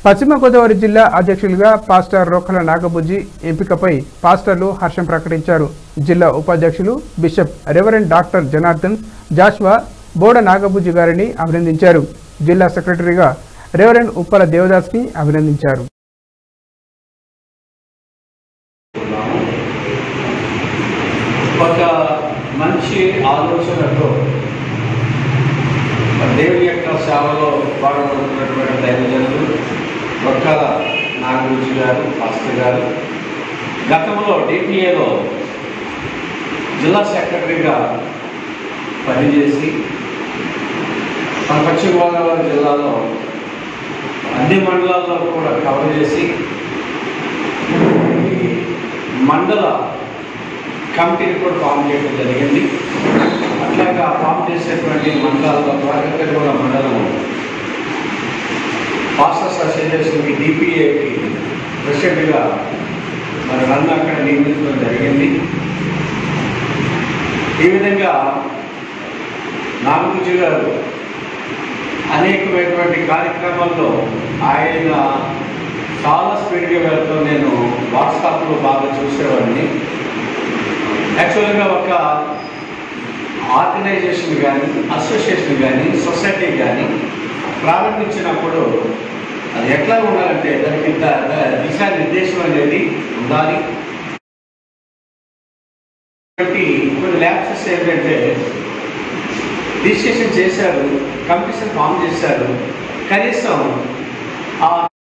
పశ్చిమ గోదావరి జిల్లా అధ్యక్షులుగా పాస్టర్ రోకల నాగబుజ్జి ఎంపికపై పాస్టర్లు హర్షం ప్రకటించారు జిల్లా ఉపాధ్యక్షులు bishop reverend doctor Janardhan Joshua Boda Nagabujji గారిని అభినందించారు జిల్లా సెక్రటరీగా రెవరెండ్ ఉప్పల దేవదాస్ని అభినందించారు ఒక మంచి ఆలోచనతో దేవుని యొక్క సేవలో పాల్గొంటున్నటువంటి దైవజనులు ఒక్కల నాగరుచి గారు పాస్టర్ గారు గతంలో డిపిఏలో జిల్లా సెక్రటరీగా పనిచేసి మన పశ్చిమ గోదావరి జిల్లాలో అన్ని మండలాల్లో కూడా కవర్ చేసి ఈ మండల కమిటీని కూడా ఫామ్ చేయడం జరిగింది అట్లాగా ఫామ్ చేసేటువంటి మండలాల్లో త్వరగా కూడా మండలం పాస్టర్స్ అసోసియేషన్కి డిపిఏకి ప్రెసిడెంట్గా మరి నన్ను అక్కడ నియమించడం జరిగింది ఈ విధంగా నాగబుజ్జి గారు అనేకమైనటువంటి కార్యక్రమాల్లో ఆయన చాలా స్పీడ్గా వెళ్తూ నేను వాట్సాప్లో బాగా చూసేవాడిని యాక్చువల్గా ఒక ఆర్గనైజేషన్ కానీ అసోసియేషన్ కానీ సొసైటీ కానీ ప్రారంభించినప్పుడు అది ఎట్లా ఉండాలంటే దానికి ద- దిశానిర్దేశం అనేది ఉండాలి కాబట్టి కొన్ని ల్యాబ్సెస్ ఏంటంటే రిజిస్ట్రేషన్ చేశారు కంపిటీషన్ ఫామ్ చేశారు కనీసం ఆ